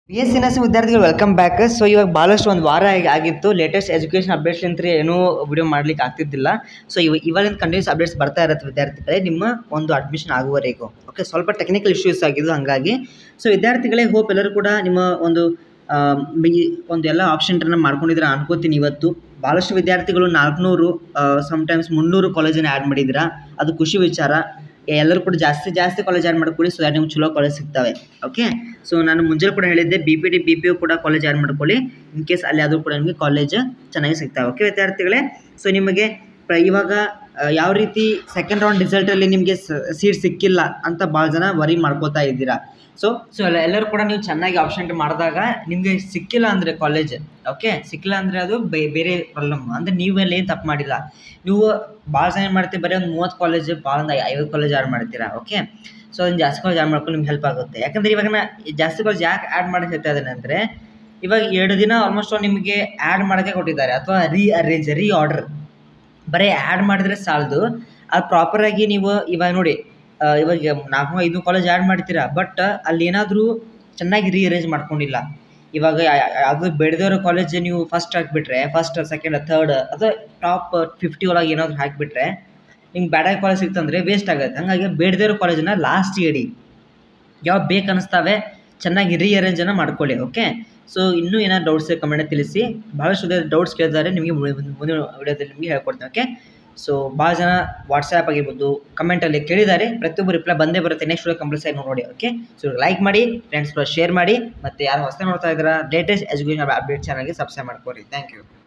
B S C nursing ವಿದ್ಯಾರ್ಥಿಗಳು welcome back so ಇವಾಗ ಭಾಳಷ್ಟು ಒಂದು ವಾರ ಆಗಿ- ಆಗಿತ್ತು ಲೇಟೆಸ್ಟ್ ಎಜುಕೇಷನ್ ಅಪ್ಡೇಟ್ಸ್ ಅಂತ ಏನೂ ವಿಡಿಯೋ ಮಾಡ್ಲಿಕ್ಕೆ ಆಗ್ತಿದ್ದಿಲ್ಲ ಸೊ ಇವ ಇವಾಗಿನ ಕಂಟಿನ್ಯೂಸ್ ಅಪ್ಡೇಟ್ಸ್ ಬರ್ತಾ ಇರುತ್ತೆ ವಿದ್ಯಾರ್ಥಿಗಳೇ ನಿಮ್ಮ ಒಂದು ಅಡ್ಮಿಷನ್ ಆಗುವವರೆಗೂ ಓಕೆ ಸ್ವಲ್ಪ ಟೆಕ್ನಿಕಲ್ ಇಶ್ಯೂಸ್ ಆಗಿದ್ದು ಹಾಗಾಗಿ ಸೊ ವಿದ್ಯಾರ್ಥಿಗಳೇ ಹೋಪ್ ಎಲ್ಲರೂ ಕೂಡ ನಿಮ್ಮ ಒಂದು ಆ, ಈ ಒಂದು ಎಲ್ಲ ಆಪ್ಷನ್ಟನ್ನು ಮಾಡ್ಕೊಂಡಿದ್ದೀರಾ ಅನ್ಕೋತೀನಿ ಇವತ್ತು ಭಾಳಷ್ಟು ವಿದ್ಯಾರ್ಥಿಗಳು ನಾಲ್ಕುನೂರು ಸಮ್ಟೈಮ್ಸ್ ಮುನ್ನೂರು ಕಾಲೇಜನ್ನು ಆ್ಯಡ್ ಮಾಡಿದ್ದೀರಾ ಅದು ಖುಷಿ ವಿಚಾರ ಎಲ್ಲರೂ ಕೂಡ ಜಾಸ್ತಿ ಜಾಸ್ತಿ ಕಾಲೇಜ್ ಆ್ಯಡ್ ಮಾಡ್ಕೊಳ್ಳಿ ಸೊ ದ್ಯಾಟ್ ನಿಮ್ಗೆ ಚಲೋ ಕಾಲೇಜ್ ಸಿಗ್ತವೆ ಓಕೆ ಸೊ ನಾನು ಮುಂಜಾನೆ ಕೂಡ ಹೇಳಿದ್ದೆ B P D B P U ಕೂಡ ಕಾಲೇಜ್ ಆ್ಯಡ್ ಮಾಡ್ಕೊಳ್ಳಿ ಇನ್ ಕೇಸ್ ಅಲ್ಲಿ ಆದರೂ ಕೂಡ ನಿಮಗೆ ಕಾಲೇಜ್ ಚೆನ್ನಾಗಿ ಸಿಗ್ತವೆ ಓಕೆ ವಿದ್ಯಾರ್ಥಿಗಳೇ ಸೊ ನಿಮಗೆ ಪ್ರ ಇವಾಗ ಆ, ಯಾವ ರೀತಿ ಸೆಕೆಂಡ್ ರೌಂಡ್ ರಿಸಲ್ಟಲ್ಲಿ ನಿಮಗೆ ಸೀಟ್ ಸಿಕ್ಕಿಲ್ಲ ಅಂತ ಭಾಳ ಜನ ವರಿ ಮಾಡ್ಕೋತಾ ಇದ್ದೀರಾ ಸೊ ಸೊ ಎಲ್ಲ ಎಲ್ಲರೂ ಕೂಡ ನೀವು ಚೆನ್ನಾಗಿ ಆಪ್ಷನ್ ಮಾಡಿದಾಗ ನಿಮಗೆ ಸಿಕ್ಕಿಲ್ಲ ಅಂದರೆ ಕಾಲೇಜ್ ಓಕೆ ಸಿಕ್ಕಿಲ್ಲ ಅಂದರೆ ಅದು ಬೇ- ಬೇರೆ ಪ್ರಾಬ್ಲಮ್ ಅಂದರೆ ನೀವೆಲ್ಲ ಏನು ತಪ್ಪು ಮಾಡಿಲ್ಲ ನೀವು ಭಾಳ ಜನ ಏನು ಮಾಡ್ತೀವಿ ಬರೀ ಒಂದು ಮೂವತ್ತು ಕಾಲೇಜ್ ಭಾಳ ಒಂದು ಐವತ್ತು ಕಾಲೇಜ್ ಆ್ಯಡ್ ಮಾಡ್ತೀರಾ ಓಕೆ ಸೊ ಅದನ್ನು ಜಾಸ್ತಿ ಕಾಲೇಜ್ ಆ್ಯಡ್ ಮಾಡ್ಕೊಂಡು ನಿಮ್ಗೆ ಹೆಲ್ಪ್ ಆಗುತ್ತೆ ಯಾಕಂದರೆ ಇವಾಗ ನಾ ಜಾಸ್ತಿ ಕಾಲೇಜ್ ಯಾಕೆ ಆ್ಯಡ್ ಮಾಡಿ ಹೇಳ್ತಾ ಇದ್ದೇನೆ ಅಂದರೆ ಇವಾಗ ಎರಡು ದಿನ ಆಲ್ಮೋಸ್ಟ್ ನಿಮಗೆ ಆ್ಯಡ್ ಮಾಡೋಕ್ಕೆ ಕೊಟ್ಟಿದ್ದಾರೆ ಅಥವಾ ರೀ ಅರೇಂಜ್ ರೀ ಆರ್ಡರ್ ಬರೀ ಆ್ಯಡ್ ಮಾಡಿದ್ರೆ ಸಾಲದು ಅದು ಪ್ರಾಪರಾಗಿ ನೀವು ಇವಾಗ ನೋಡಿ ಆ, ಇವಾಗ ನಾಲ್ಕು ಐದು ಕಾಲೇಜ್ ಆ್ಯಡ್ ಮಾಡ್ತೀರಾ ಬಟ್ ಅಲ್ಲಿ ಏನಾದರೂ ಚೆನ್ನಾಗಿ ರೀಅರೇಂಜ್ ಮಾಡ್ಕೊಂಡಿಲ್ಲ ಇವಾಗ ಅದು ಬೆಳೆದವರ ಕಾಲೇಜ್ ನೀವು ಫಸ್ಟ್ ಹಾಕಿಬಿಟ್ರೆ ಫಸ್ಟ್ ಸೆಕೆಂಡ್ ಥರ್ಡ್ ಅಥವಾ ಟಾಪ್ ಫಿಫ್ಟಿ ಒಳಗೆ ಏನಾದರೂ ಹಾಕಿಬಿಟ್ರೆ ನಿಮ್ಗೆ ಬೇಡ ಕಾಲೇಜ್ ಸಿಕ್ತಂದ್ರೆ ವೇಸ್ಟ್ ಆಗುತ್ತೆ ಹಾಗಾಗಿ ಬೇಡದಿರೋ ಕಾಲೇಜನ್ನ ಲಾಸ್ಟ್ ಇಡಿ ಯಾವ ಬೇಕು ಅನ್ನಿಸ್ತಾವೆ ಚೆನ್ನಾಗಿ ರೀಅರೇಂಜನ್ನು ಮಾಡ್ಕೊಳ್ಳಿ ಓಕೆ ಸೊ ಇನ್ನೂ ಏನಾದ್ರು ಡೌಟ್ಸ್ ಕಮೆಂಟ್ ತಿಳಿಸಿ ಭಾಳಷ್ಟು ಡೌಟ್ಸ್ ಕೇಳಿದ್ದಾರೆ ನಿಮಗೆ ಮುಂದಿನ ವಿಡಿಯೋದಲ್ಲಿ ನಿಮಗೆ ಹೇಳ್ಕೊಡ್ತೀನಿ ಓಕೆ ಸೊ ಭಾಳ ಜನ ವಾಟ್ಸ್ಯಾಪ್ ಆಗಿರ್ಬೋದು ಕಮೆಂಟಲ್ಲಿ ಕೇಳಿದ್ದಾರೆ ಪ್ರತಿಯೊಬ್ಬರು ರಿಪ್ಲೈ ಬಂದೇ ಬರುತ್ತೆ ನೆಕ್ಸ್ಟ್ ವಿಡಿಯೋ ಕಂಪಲ್ಸರಿ ನೋಡಿ ಓಕೆ ಸೊ ಲೈಕ್ ಮಾಡಿ ಫ್ರೆಂಡ್ಸ್ ಕೂಡ ಶೇರ್ ಮಾಡಿ ಮತ್ತು ಯಾರು ಹೊಸ ನೋಡ್ತಾ ಇದ್ದೀರಾ ಲೇಟೆಸ್ಟ್ ಎಜುಕೇಷನ್ ಅಪ್ಡೇಟ್ ಚಾನಲ್ಗೆ ಸಬ್ಸ್ಕ್ರೈಬ್ ಮಾಡ್ಕೊರಿ ಥ್ಯಾಂಕ್ ಯು